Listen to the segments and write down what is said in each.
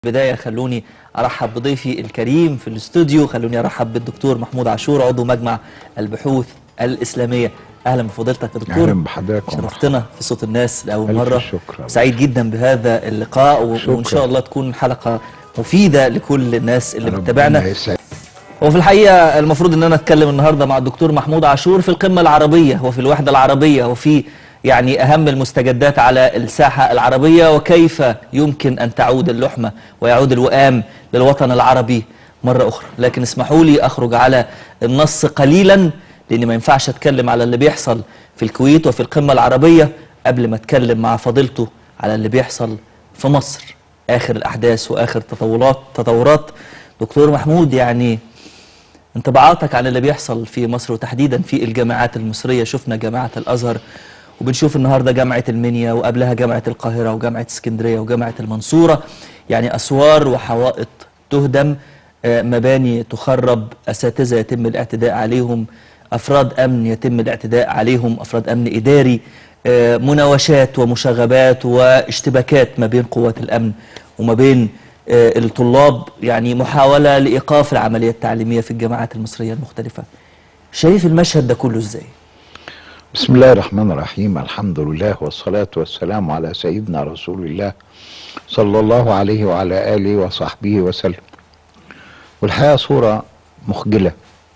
بداية خلوني أرحب بضيفي الكريم في الاستوديو خلوني أرحب بالدكتور محمود عاشور عضو مجمع البحوث الإسلامية أهلا بفضيلتك يا دكتور اهلا بحضرتك ومرحبا. شرفتنا في صوت الناس لأول ألف مرة شكر. سعيد جدا بهذا اللقاء و- شكرا. وإن شاء الله تكون حلقة مفيدة لكل الناس اللي ربنا بتتابعنا يسعدك. وفي الحقيقة المفروض ان انا اتكلم النهاردة مع الدكتور محمود عاشور في القمة العربية وفي الوحدة العربية وفي يعني اهم المستجدات على الساحة العربية وكيف يمكن ان تعود اللحمة ويعود الوئام للوطن العربي مرة اخرى لكن اسمحوا لي اخرج على النص قليلا لان ما ينفعش اتكلم على اللي بيحصل في الكويت وفي القمة العربية قبل ما اتكلم مع فضيلته على اللي بيحصل في مصر اخر الاحداث واخر تطورات تطورات دكتور محمود يعني انطباعاتك عن اللي بيحصل في مصر وتحديدا في الجامعات المصرية شفنا جامعة الأزهر وبنشوف النهاردة جامعة المنيا وقبلها جامعة القاهرة وجامعة اسكندرية وجامعة المنصورة يعني أسوار وحوائط تهدم آه، مباني تخرب أساتذة يتم الاعتداء عليهم أفراد أمن يتم الاعتداء عليهم أفراد أمن إداري آه، مناوشات ومشاغبات واشتباكات ما بين قوات الأمن وما بين آه، الطلاب يعني محاولة لإيقاف العملية التعليمية في الجامعات المصرية المختلفة شايف المشهد ده كله إزاي؟ بسم الله الرحمن الرحيم الحمد لله والصلاة والسلام على سيدنا رسول الله صلى الله عليه وعلى آله وصحبه وسلم والحقيقة صورة مخجلة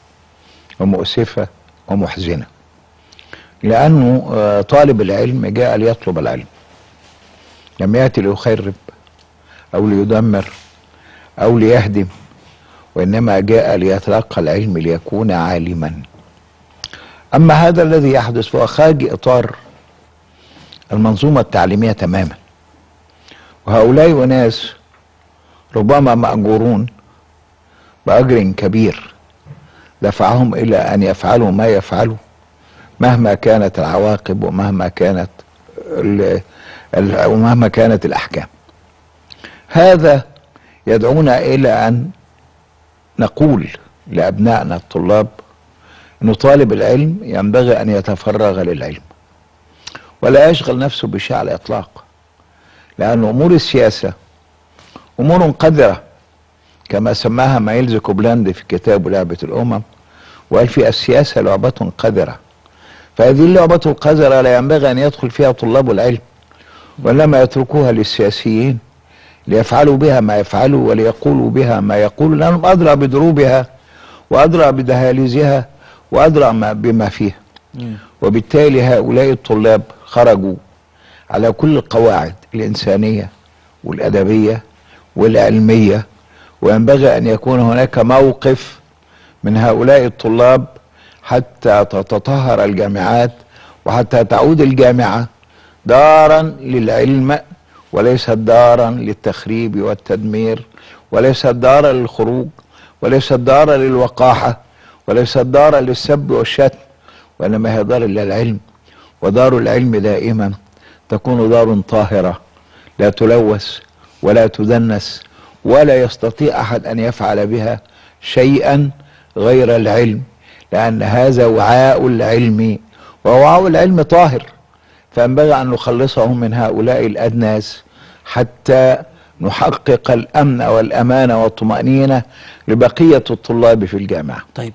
ومؤسفة ومحزنة لأنه آه، طالب العلم جاء ليطلب العلم لم يأتي ليخرب أو ليدمر أو ليهدم وإنما جاء ليتلقى العلم ليكون عالما أما هذا الذي يحدث فهو خارج إطار المنظومة التعليمية تماما وهؤلاء أناس ربما مأجورون بأجر كبير دفعهم إلى أن يفعلوا ما يفعلوا مهما كانت العواقب ومهما كانت ال- ال- ومهما كانت الأحكام هذا يدعونا إلى أن نقول لأبنائنا الطلاب أن طالب العلم ينبغي أن يتفرغ للعلم ولا يشغل نفسه بشيء على الإطلاق لأن أمور السياسة أمور قذرة كما سماها مايلز كوبلاند في كتابه لعبة الأمم وقال في السياسة لعبة قذرة فهذه اللعبة القذرة لا ينبغي أن يدخل فيها طلاب العلم وإنما يتركوها للسياسيين ليفعلوا بها ما يفعلوا وليقولوا بها ما يقولوا لأنهم أدرى بدروبها وأدرى بدهاليزها وأدرى ما بما فيها وبالتالي هؤلاء الطلاب خرجوا على كل القواعد الإنسانية والأدبية والعلمية وينبغي أن يكون هناك موقف من هؤلاء الطلاب حتى تتطهر الجامعات وحتى تعود الجامعة دارا للعلم وليست دارا للتخريب والتدمير وليست دارا للخروج وليست دارا للوقاحة وليست دارا للسب والشتم وإنما هي دار للعلم ودار العلم دائما تكون دار طاهرة لا تلوث ولا تدنس ولا يستطيع أحد أن يفعل بها شيئا غير العلم لأن هذا وعاء العلم ووعاء العلم طاهر فينبغي أن نخلصه من هؤلاء الأدناس حتى نحقق الأمن والأمانة والطمأنينة لبقية الطلاب في الجامعة طيب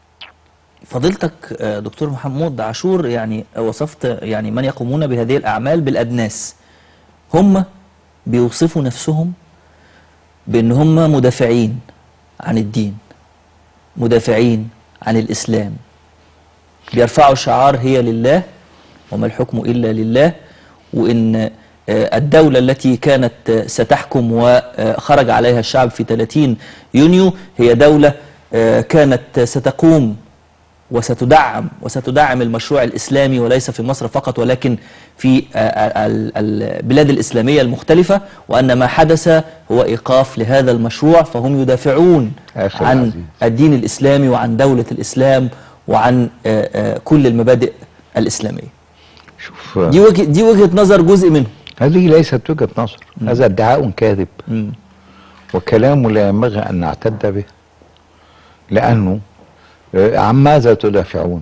فضيلتك آه، دكتور محمود عاشور يعني وصفت يعني من يقومون بهذه الأعمال بالأدناس هم بيوصفوا نفسهم بأن هم مدافعين عن الدين مدافعين عن الإسلام بيرفعوا شعار هي لله وما الحكم إلا لله وإن آه، الدولة التي كانت آه، ستحكم وخرج عليها الشعب في 30 يونيو هي دولة آه، كانت ستقوم وستدعم وستدعم المشروع الإسلامي وليس في مصر فقط ولكن في آه، آه، ال- البلاد الإسلامية المختلفة وأن ما حدث هو إيقاف لهذا المشروع فهم يدافعون أخي عن العزيز. الدين الإسلامي وعن دولة الإسلام وعن آه، آه، كل المبادئ الإسلامية شوف دي وجه دي وجهة نظر جزء منهم هذه ليست وجهة نظر هذا ادعاء كاذب وكلام لا ينبغي أن نعتد به لأنه آه، عن ماذا تدافعون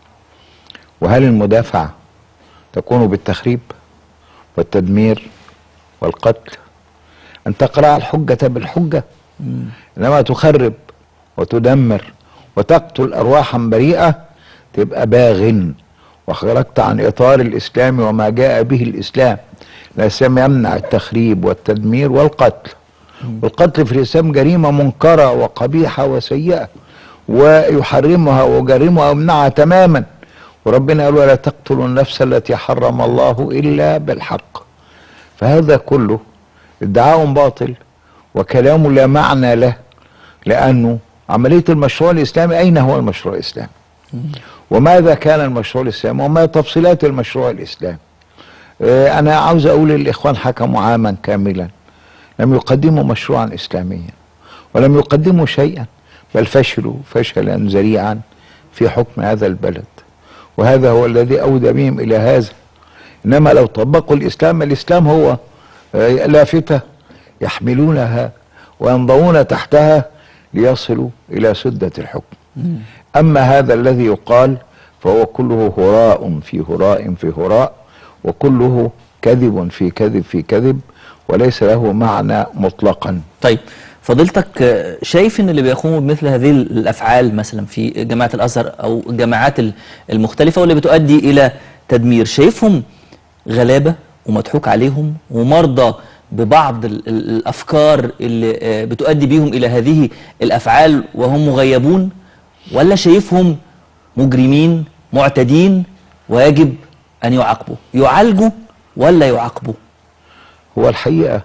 وهل المدافعة تكون بالتخريب والتدمير والقتل أن تقرأ الحجة بالحجة إنما تخرب وتدمر وتقتل أرواحا بريئة تبقى باغ وخرجت عن إطار الإسلام وما جاء به الإسلام الإسلام يمنع التخريب والتدمير والقتل والقتل في الإسلام جريمة منكرة وقبيحة وسيئة ويحرمها ويجرمها ويمنعها تماما وربنا قال ولا تقتلوا النفس التي حرم الله إلا بالحق فهذا كله ادعاء باطل وكلام لا معنى له لأنه عملية المشروع الإسلامي أين هو المشروع الإسلامي وماذا كان المشروع الإسلامي وما تفصيلات المشروع الإسلامي آه، أنا عاوز أقول للإخوان حكموا عاما كاملا لم يقدموا مشروعا إسلاميا ولم يقدموا شيئا بل فشلوا فشلا ذريعا في حكم هذا البلد وهذا هو الذي أودى بهم إلى هذا إنما لو طبقوا الإسلام الإسلام هو آه، لافتة يحملونها وينضوون تحتها ليصلوا إلى سدة الحكم أما هذا الذي يقال فهو كله هراء في هراء في هراء وكله كذب في كذب في كذب وليس له معنى مطلقا طيب فضيلتك آه، شايف ان اللي بيقوموا بمثل هذه الافعال مثلا في جامعه الازهر او الجامعات ال- المختلفه واللي بتؤدي الى تدمير شايفهم غلابه ومضحوك عليهم ومرضى ببعض ال- ال- الافكار اللي آه، بتؤدي بيهم الى هذه الافعال وهم مغيبون ولا شايفهم مجرمين معتدين ويجب ان يعاقبوا يعالجوا ولا يعاقبوا هو الحقيقة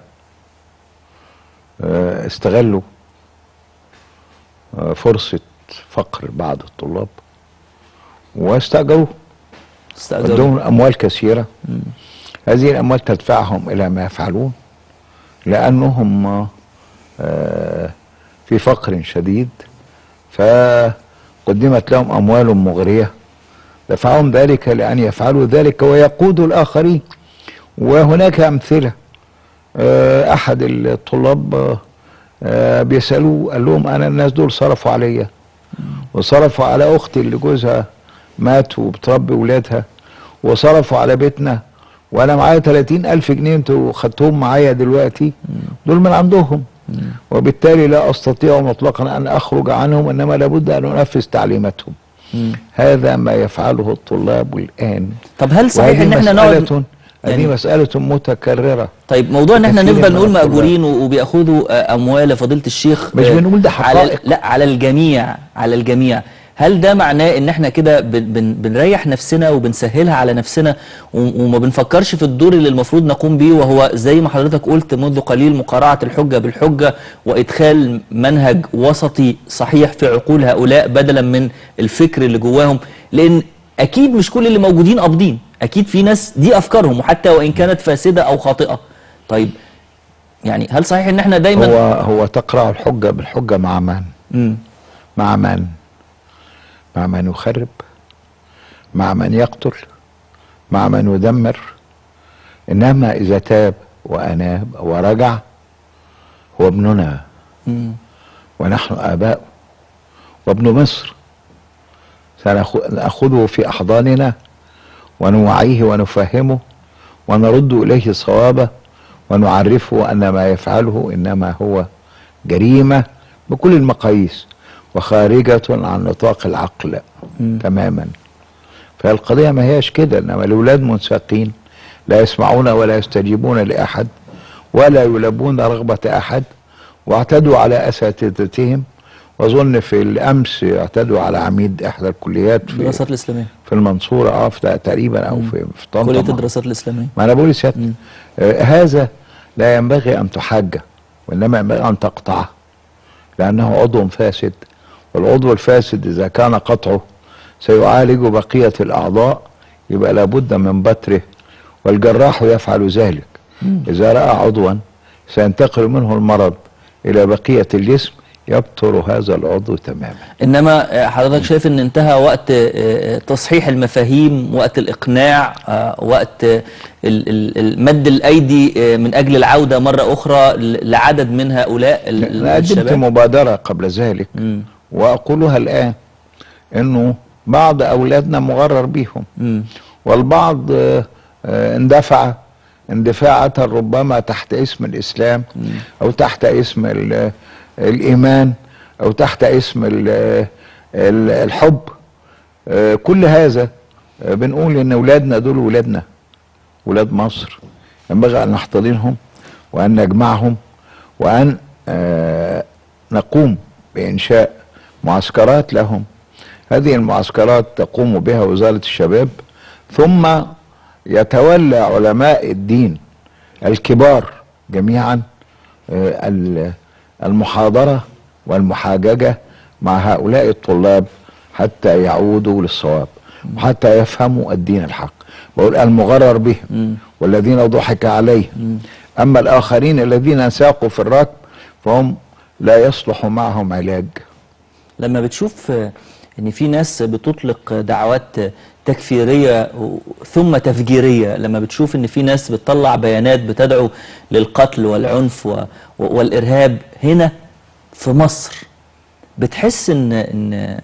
آه، استغلوا آه، فرصة فقر بعض الطلاب واستأجروه استأجروا. عندهم أموال كثيرة هذه الأموال تدفعهم إلى ما يفعلون لأنهم آه، في فقر شديد فقدمت لهم أموال مغرية دفعهم ذلك لأن يفعلوا ذلك ويقودوا الآخرين وهناك أمثلة آه، أحد الطلاب آه، آه، بيسألوه قال لهم أنا الناس دول صرفوا عليا وصرفوا على أختي اللي جوزها مات وبتربي ولادها وصرفوا على بيتنا وأنا معايا 30 ألف جنيه أنتوا خدتهم معايا دلوقتي دول من عندهم وبالتالي لا أستطيع مطلقا أن أخرج عنهم إنما لابد أن أنفذ تعليماتهم مم. هذا ما يفعله الطلاب الآن طب هل صحيح وهذه ان احنا نقعد مسألة هذه يعني- مسألة متكررة طيب موضوع ان احنا كثير نفضل من نقول الطلاب. مأجورين و- وبياخدوا آه، اموال فضيلة الشيخ مش آه، بنقول ده على حقائق. لا على الجميع على الجميع هل ده معناه ان احنا كده بن بن بنريح نفسنا وبنسهلها على نفسنا و- وما بنفكرش في الدور اللي المفروض نقوم بيه وهو زي ما حضرتك قلت منذ قليل مقارعة الحجة بالحجة وادخال منهج وسطي صحيح في عقول هؤلاء بدلا من الفكر اللي جواهم لان اكيد مش كل اللي موجودين قابضين اكيد في ناس دي افكارهم وحتى وان كانت فاسدة او خاطئة طيب يعني هل صحيح ان احنا دايما هو هو تقرأ الحجة بالحجة مع من؟ مم. مع من؟ مع من يخرب مع من يقتل مع من يدمر إنما إذا تاب وأناب ورجع هو ابننا مم. ونحن آباؤه وابن مصر سنأخذه في أحضاننا ونوعيه ونفهمه ونرد إليه صوابه ونعرفه أن ما يفعله إنما هو جريمة بكل المقاييس وخارجة عن نطاق العقل تماما فالقضية ما هياش كده إنما الأولاد منساقين لا يسمعون ولا يستجيبون لأحد ولا يلبون رغبة أحد واعتدوا على أساتذتهم وأظن في الأمس اعتدوا على عميد إحدى الكليات في الدراسات الاسلاميه في المنصورة اه في تقريبا أو في في طنطا كليه ما- الدراسات الاسلاميه ما انا بقول لسيادتك آه هذا لا ينبغي ان تحجه وانما ينبغي ان تقطعه لانه عضو فاسد والعضو الفاسد اذا كان قطعه سيعالج بقيه الاعضاء يبقى لابد من بتره والجراح يفعل ذلك اذا راى عضوا سينتقل منه المرض الى بقيه الجسم يبتر هذا العضو تماما انما آه، حضرتك شايف ان انتهى وقت آه، آه، تصحيح المفاهيم وقت الاقناع آه، وقت آه، ال- ال- ال- مد الايدي آه، من اجل العوده مره اخرى ل- لعدد من هؤلاء ال- ال- انا قدمت الشباب مبادره قبل ذلك مم. واقولها الان انه بعض اولادنا مغرر بيهم مم. والبعض آه، آه، اندفع اندفاعة ربما تحت اسم الإسلام أو تحت اسم ال- الإيمان أو تحت اسم ال- ال- الحب آه، كل هذا آه، بنقول إن أولادنا دول ولادنا ولاد مصر ينبغي أن نحتضنهم وأن نجمعهم وأن آه، نقوم بإنشاء معسكرات لهم هذه المعسكرات تقوم بها وزارة الشباب ثم يتولى علماء الدين الكبار جميعا آه، ال- المحاضرة والمحاججة مع هؤلاء الطلاب حتى يعودوا للصواب وحتى يفهموا الدين الحق بقول المغرر بهم والذين ضحك عليهم أما الآخرين الذين ساقوا في الركب فهم لا يصلح معهم علاج لما بتشوف آه، ان في ناس بتطلق دعوات آه، تكفيرية و- ثم تفجيرية لما بتشوف ان في ناس بتطلع بيانات بتدعو للقتل والعنف و- و- والارهاب هنا في مصر بتحس ان ان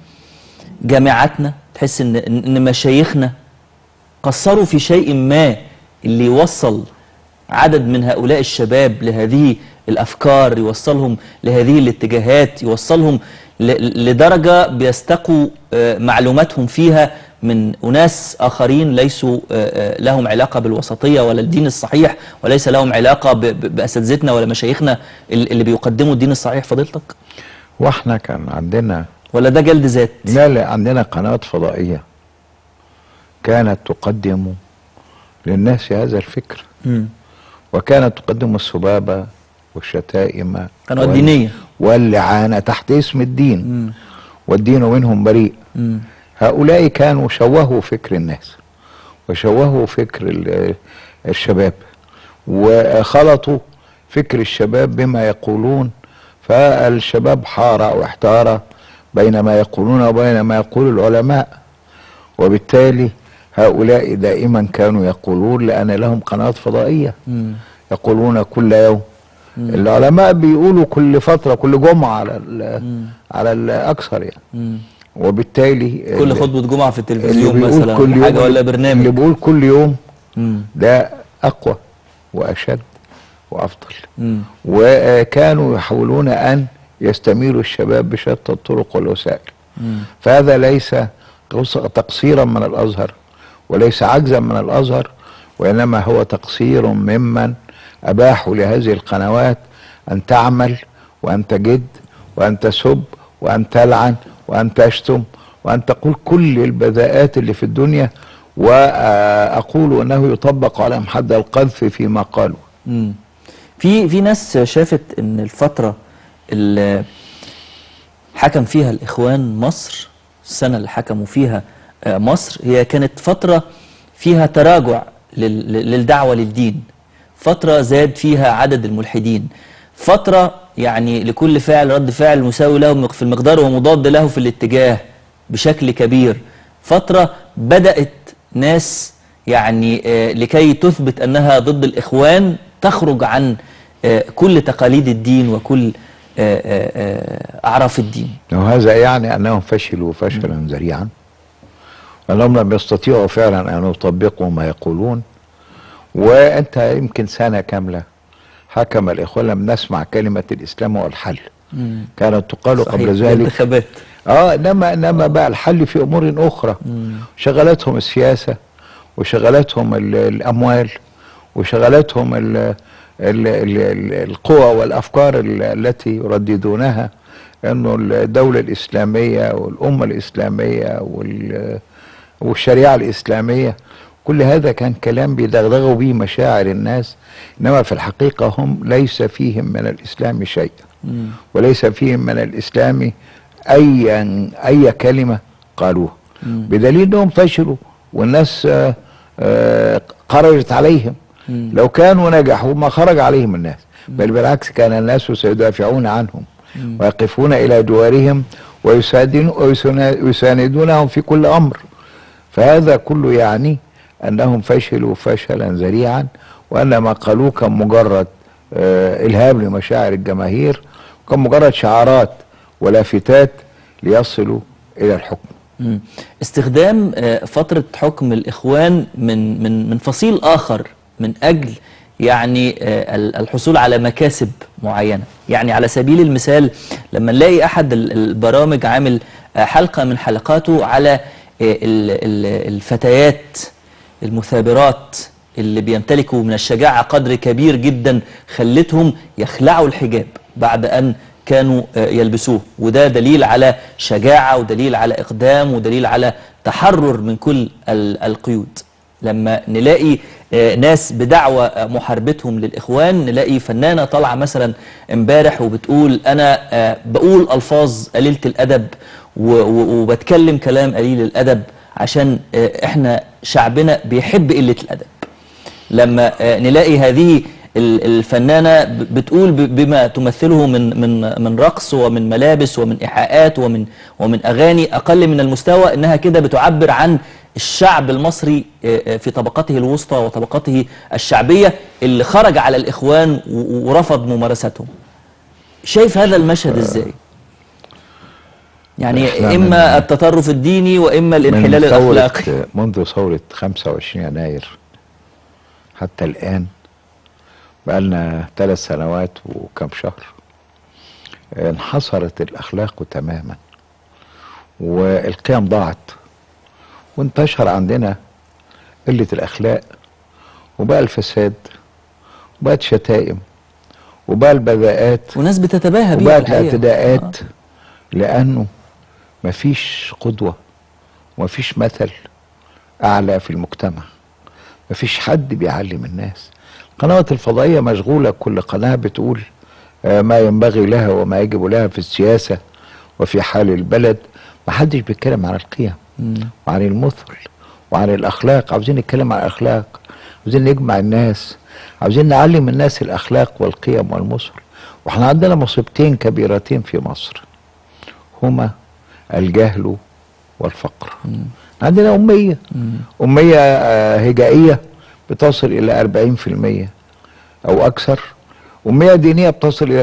جامعاتنا تحس ان ان إن مشايخنا قصروا في شيء ما اللي يوصل عدد من هؤلاء الشباب لهذه الافكار يوصلهم لهذه الاتجاهات يوصلهم ل- لدرجه بيستقوا آه، معلوماتهم فيها من اناس اخرين ليسوا آه، آه، لهم علاقه بالوسطيه ولا الدين الصحيح وليس لهم علاقه ب- ب- باساتذتنا ولا مشايخنا ال- اللي بيقدموا الدين الصحيح فضيلتك واحنا كان عندنا ولا ده جلد ذات لا لا عندنا قناة فضائية كانت تقدم للناس هذا الفكر مم. وكانت تقدم السبابة والشتائم قنوات وال- دينية. واللعانة تحت اسم الدين مم. والدين منهم بريء مم. هؤلاء كانوا شوهوا فكر الناس وشوهوا فكر ال- الشباب وخلطوا فكر الشباب بما يقولون فالشباب حار واحتار بين ما يقولون وبين ما يقول العلماء وبالتالي هؤلاء دائما كانوا يقولون لأن لهم قناة فضائية مم. يقولون كل يوم العلماء بيقولوا كل فترة كل جمعة على ال على الأكثر يعني مم. وبالتالي كل ال- خطبة جمعة في اللي التلفزيون بيقول مثلا كل يوم حاجة ولا اللي برنامج بيقول كل يوم مم. ده أقوى وأشد وأفضل مم. وكانوا يحاولون أن يستميلوا الشباب بشتى الطرق والوسائل مم. فهذا ليس قص- تقصيرا من الأزهر وليس عجزا من الأزهر وإنما هو تقصير ممن أباحوا لهذه القنوات أن تعمل وأن تجد وأن تسب وأن تلعن وأن تشتم وأن تقول كل البذاءات اللي في الدنيا وأقول أنه يطبق عليهم حد القذف فيما قالوا مم. في في ناس شافت ان الفترة اللي حكم فيها الاخوان مصر السنة اللي حكموا فيها آه، مصر هي كانت فترة فيها تراجع لل- لل- للدعوة للدين فترة زاد فيها عدد الملحدين فترة يعني لكل فعل رد فعل مساوي له في المقدار ومضاد له في الاتجاه بشكل كبير فترة بدأت ناس يعني آه، لكي تثبت أنها ضد الإخوان تخرج عن آه، كل تقاليد الدين وكل آه، آه، آه، أعراف الدين وهذا يعني أنهم فشلوا فشلا ذريعا أنهم لم يستطيعوا فعلا أن يطبقوا ما يقولون وأنت يمكن سنة كاملة حكم الإخوان لم نسمع كلمة الإسلام هو الحل كانت تقال صحيح، قبل ذلك الانتخابات اه انما انما بقى الحل في امور اخرى شغلتهم السياسه وشغلتهم ال- الاموال وشغلتهم ال ال ال ال القوى والافكار ال- التي يرددونها انه الدوله الاسلاميه والامه الاسلاميه وال والشريعه الاسلاميه كل هذا كان كلام بيدغدغوا به مشاعر الناس انما في الحقيقه هم ليس فيهم من الاسلام شيء وليس فيهم من الاسلام اي اي كلمه قالوها بدليل انهم فشلوا والناس آه، آه، خرجت عليهم لو كانوا نجحوا ما خرج عليهم الناس بل بالعكس كان الناس سيدافعون عنهم ويقفون الى جوارهم ويساعدون- ويسنا- ويساندونهم في كل امر فهذا كله يعني انهم فشلوا فشلا ذريعا وان ما قالوه كان مجرد آه، الهام لمشاعر الجماهير وكان مجرد شعارات ولافتات ليصلوا الى الحكم مم. استخدام آه، فترة حكم الإخوان من من من فصيل آخر من أجل يعني آه، ال- الحصول على مكاسب معينة يعني على سبيل المثال لما نلاقي أحد ال- البرامج عامل آه، حلقة من حلقاته على آه، ال- ال- الفتيات المثابرات اللي بيمتلكوا من الشجاعة قدر كبير جدا خلتهم يخلعوا الحجاب بعد أن كانوا آه، يلبسوه وده دليل على شجاعة ودليل على إقدام ودليل على تحرر من كل ال- القيود لما نلاقي آه، ناس بدعوى آه، محاربتهم للإخوان نلاقي فنانة طالعة مثلا امبارح وبتقول أنا آه، بقول ألفاظ قليلة الأدب و- و- وبتكلم كلام قليل الأدب عشان آه، إحنا شعبنا بيحب قلة الأدب لما آه، نلاقي هذه ال- الفنانة ب- بتقول ب- بما تمثله من من من رقص ومن ملابس ومن إيحاءات ومن ومن أغاني أقل من المستوى إنها كده بتعبر عن الشعب المصري آه، آه، في طبقته الوسطى وطبقته الشعبية اللي خرج على الإخوان و- ورفض ممارستهم شايف هذا المشهد إزاي؟ يعني إحنا إما من- التطرف الديني وإما الانحلال من ثورة الأخلاقي منذ ثورة 25 يناير حتى الآن بقالنا ثلاث سنوات وكم شهر انحصرت الأخلاق تماما والقيم ضاعت وانتشر عندنا قلة الأخلاق وبقى الفساد وبقت شتائم وبقى البذاءات وناس بتتباهى بيها وبقت الحقيقة. الاعتداءات لانه مفيش قدوه ومفيش مثل اعلى في المجتمع مفيش حد بيعلم الناس القنوات الفضائيه مشغوله كل قناه بتقول آه، ما ينبغي لها وما يجب لها في السياسه وفي حال البلد محدش بيتكلم عن القيم وعن المثل وعن الاخلاق عاوزين نتكلم عن الاخلاق عاوزين نجمع الناس عاوزين نعلم الناس الاخلاق والقيم والمثل واحنا عندنا مصيبتين كبيرتين في مصر هما الجهل والفقر عندنا أمية أمية آه، هجائية بتصل إلى 40% أو أكثر أمية دينية بتصل إلى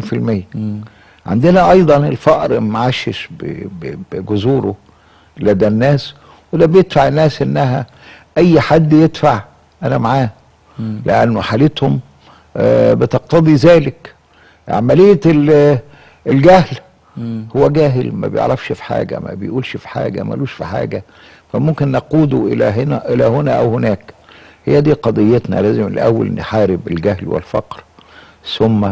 80% عندنا أيضا الفقر معشش ب- ب- بجذوره لدى الناس وده بيدفع الناس إنها أي حد يدفع أنا معاه لأنه حالتهم آه، بتقتضي ذلك عملية ال- الجهل هو جاهل ما بيعرفش في حاجة ما بيقولش في حاجة ملوش في حاجة فممكن نقوده إلى هنا إلى هنا أو هناك هي دي قضيتنا لازم الأول نحارب الجهل والفقر ثم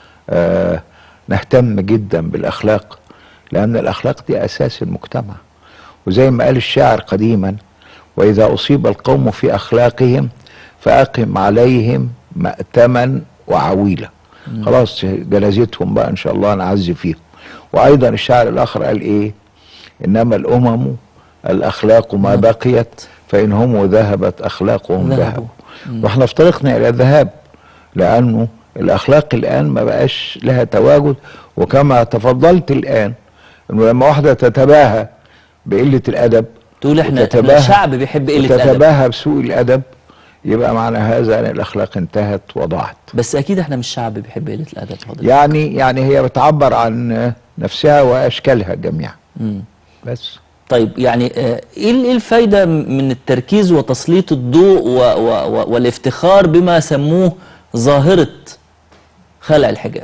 آه نهتم جدا بالأخلاق لأن الأخلاق دي أساس المجتمع وزي ما قال الشاعر قديما وإذا أصيب القوم في أخلاقهم فأقم عليهم مأتما وعويلة خلاص جنازتهم بقى إن شاء الله نعزي فيهم وأيضا الشاعر الآخر قال إيه إنما الأمم الأخلاق ما بقيت فإن هم ذهبت أخلاقهم ذهبوا. ذهبوا واحنا في طريقنا إلى الذهاب لأنه الأخلاق الآن ما بقاش لها تواجد وكما تفضلت الآن إنه لما واحدة تتباهى بقلة الأدب تقول احنا احنا وتتباهى- شعب بيحب قلة الأدب وتتباهى بسوء الأدب يبقى معنى هذا أن الأخلاق انتهت وضاعت بس أكيد احنا مش شعب بيحب قلة الأدب حضرتك يعني يعني هي بتعبر عن نفسها وأشكالها جميعا مم. بس طيب يعني آه، ايه ال- إيه الفايدة من التركيز وتسليط الضوء و و و والافتخار بما سموه ظاهرة خلع الحجاب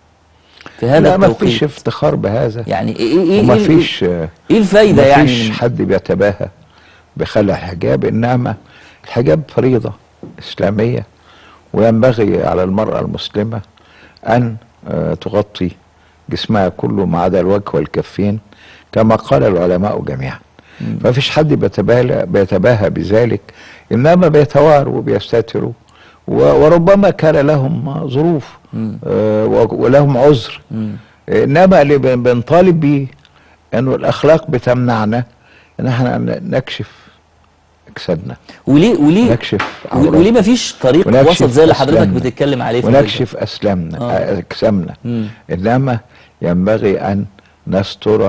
في هذا لا ما التوقيت فيش افتخار بهذا يعني ايه ايه وما ايه فيش ايه إيه الفايدة ما يعني فيش من- حد بيتباهى بخلع الحجاب انما الحجاب فريضه اسلاميه وينبغي على المراه المسلمه ان آه، تغطي جسمها كله ما عدا الوجه والكفين كما قال العلماء جميعا ما فيش حد بيتباهى بيتباهى بذلك انما بيتواروا وبيستتروا و- وربما كان لهم ظروف آه، و- ولهم عذر مم. انما اللي بن- بنطالب بيه انه الاخلاق بتمنعنا ان احنا ن- نكشف اجسادنا وليه وليه نكشف و- عوراتنا وليه ما فيش طريق ونكشف وسط زي اللي حضرتك أسلامنا. بتتكلم عليه في الفيديو؟ ونكشف اسلامنا آه. آه، اجسامنا مم. انما ينبغي ان نستر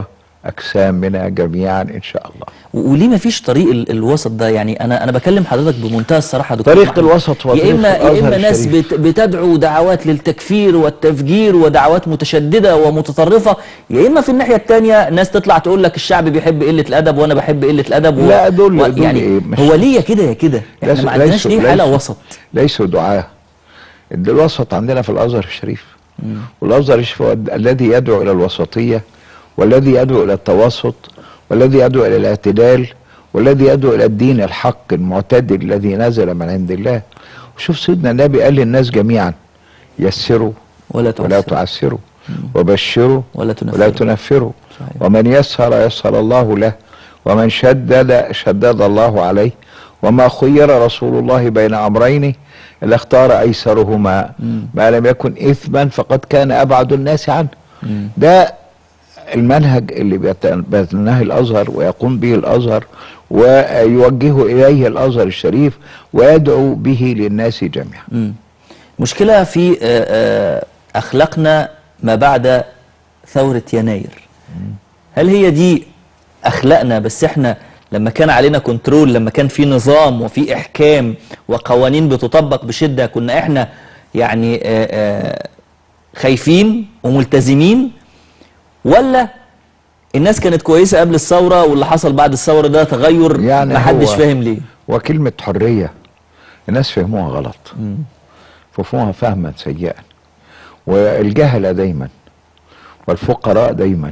اجسامنا جميعا ان شاء الله و- وليه ما فيش طريق ال- الوسط ده يعني انا انا بكلم حضرتك بمنتهى الصراحه يا دكتور طريق محمد. الوسط هو يا طريق اما يا الأزهر اما ناس الشريف. بت بتدعو دعوات للتكفير والتفجير ودعوات متشدده ومتطرفه يا اما في الناحيه الثانيه ناس تطلع تقول لك الشعب بيحب قله الادب وانا بحب قله الادب و... لا، دول- و... دول يعني إيه؟ مش- هو ليه يا كده يا كده احنا ليسوا- ما عندناش ليسوا- ليه حاله ليسوا- وسط ليسوا دعاة الوسط عندنا في الازهر الشريف والازهر الشريف هو الذي يدعو الى الوسطيه والذي يدعو الى التوسط والذي يدعو الى الاعتدال والذي يدعو الى الدين الحق المعتدل الذي نزل من عند الله وشوف سيدنا النبي قال للناس جميعا يسروا ولا ولا تعسر تعسروا وبشروا ولا تنفروا. ولا تنفروا صحيح. ومن يسر يسر الله له ومن شدد شدد الله عليه وما خير رسول الله بين امرين الا اختار ايسرهما ما لم يكن اثما فقد كان ابعد الناس عنه ده المنهج اللي بيت- بيتنهي الازهر ويقوم به الازهر ويوجهه اليه الازهر الشريف ويدعو به للناس جميعا مم. مشكلة في آه، آه، أخلاقنا ما بعد ثورة يناير هل هي دي أخلاقنا بس إحنا لما كان علينا كنترول لما كان في نظام وفي إحكام وقوانين بتطبق بشدة كنا إحنا يعني آه، آه، خايفين وملتزمين ولا الناس كانت كويسة قبل الثورة واللي حصل بعد الثورة ده تغير يعني محدش هو- فاهم ليه وكلمة حرية الناس فهموها غلط فهموها فهما سيئا والجهلة دايما والفقراء دايما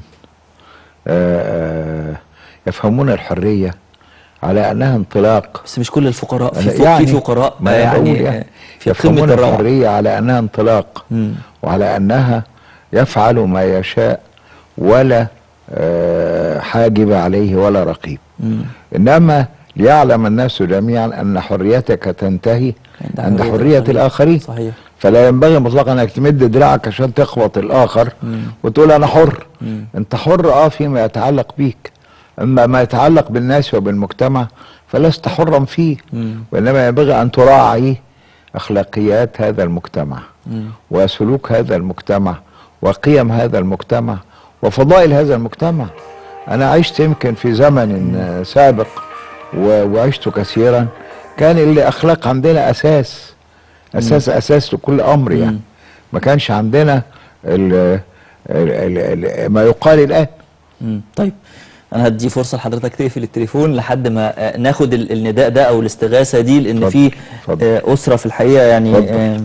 آه، آه، يفهمون الحرية على أنها انطلاق بس مش كل الفقراء في أنا فوق في فقراء ما أنا يعني, بقول آه، في قمة يفهمون الروعة الحرية على أنها انطلاق مم. وعلى أنها يفعل ما يشاء ولا آه، حاجب عليه ولا رقيب مم. إنما ليعلم الناس جميعا أن حريتك تنتهي عند عند حرية حرية الآخرين. الآخرين صحيح فلا ينبغي مطلقا انك تمد دراعك عشان تخبط الاخر وتقول انا حر مم. انت حر اه فيما يتعلق بيك اما ما يتعلق بالناس وبالمجتمع فلست حرا فيه مم. وانما ينبغي ان تراعي اخلاقيات هذا المجتمع مم. وسلوك هذا المجتمع وقيم هذا المجتمع وفضائل هذا المجتمع انا عشت يمكن في زمن آه، سابق و- وعشت كثيرا كان الاخلاق عندنا اساس اساس اساس لكل امر يعني ما كانش عندنا ال ال ال ال ما يقال الان مم. طيب انا هدي فرصه لحضرتك تقفل التليفون لحد ما آه، ناخد ال- النداء ده او الاستغاثه دي لان اتفضل، في اتفضل. آه، اسره في الحقيقه يعني اتفضل. آه،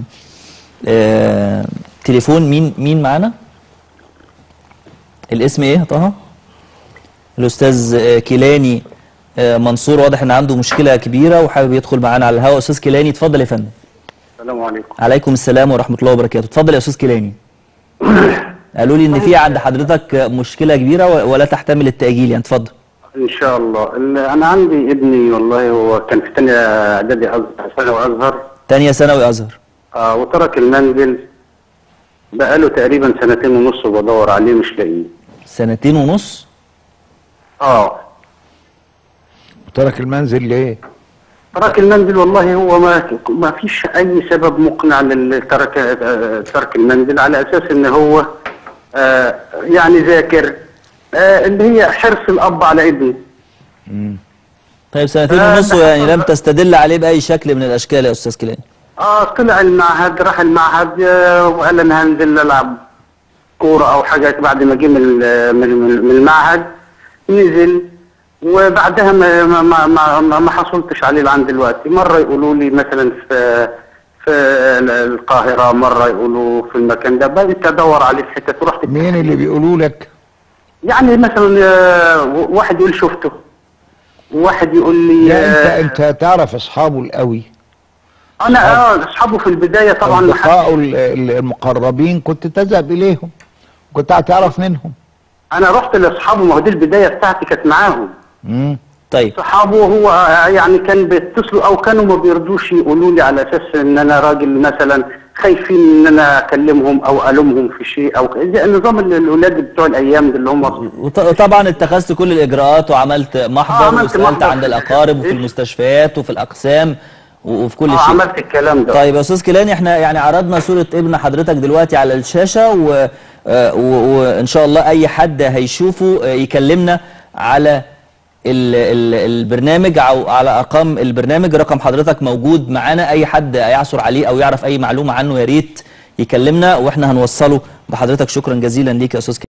آه، تليفون مين مين معانا الاسم ايه يا طه الاستاذ آه، كيلاني آه، منصور واضح ان عنده مشكله كبيره وحابب يدخل معانا على الهواء استاذ كيلاني اتفضل يا فندم السلام عليكم عليكم السلام ورحمه الله وبركاته اتفضل يا استاذ كيلاني قالوا لي ان في عند حضرتك مشكله كبيره و- ولا تحتمل التاجيل يعني اتفضل ان شاء الله ال- انا عندي ابني والله هو كان في ثانيه اعدادي أز- ثانوي ازهر تانية ثانوي ازهر آه وترك المنزل بقاله تقريبا سنتين ونص وبدور عليه مش لاقيه سنتين ونص اه ترك المنزل ليه ترك المنزل والله هو ما ما فيش اي سبب مقنع لترك آه، ترك المنزل على اساس ان هو آه يعني ذاكر آه اللي هي حرص الاب على ابنه طيب سنتين آه، ونص ده يعني لم حصل. تستدل عليه باي شكل من الاشكال يا استاذ كيلاني اه طلع المعهد راح المعهد آه، وقال انا هنزل العب كوره او حاجه بعد ما جه من ال- من من- من المعهد نزل وبعدها ما ما ما, ما, ما, ما حصلتش عليه لعند دلوقتي مره يقولوا لي مثلا في في القاهره مره يقولوا في المكان ده بدات ادور عليه في حته رحت مين اللي بيقولوا لك يعني مثلا آه، واحد يقول شفته وواحد يقول لي لا آه، انت انت تعرف اصحابه القوي انا اه اصحابه في البدايه طبعا ما حد- اصدقائه ال- ال- المقربين كنت تذهب اليهم كنت هتعرف منهم انا رحت لاصحابه ما هو دي البدايه بتاعتي كانت معاهم مم. طيب صحابه هو يعني كان بيتصلوا او كانوا ما بيرضوش يقولوا لي على اساس ان انا راجل مثلا خايفين ان انا اكلمهم او الومهم في شيء او ك- زي نظام ال- الاولاد بتوع الايام دول اللي هم وط- وطبعا اتخذت كل الاجراءات وعملت آه، محضر عملت وسالت محضر. عند الاقارب وفي إيه؟ المستشفيات وفي الاقسام و- وفي كل آه شيء عملت الكلام ده طيب يا استاذ كيلاني احنا يعني عرضنا صوره ابن حضرتك دلوقتي على الشاشه و... آه، و- وان شاء الله اي حد هيشوفه آه، يكلمنا على ال ال البرنامج او على ارقام البرنامج رقم حضرتك موجود معانا اي حد يعثر عليه او يعرف اي معلومه عنه يا ريت يكلمنا واحنا هنوصله بحضرتك شكرا جزيلا ليك يا استاذ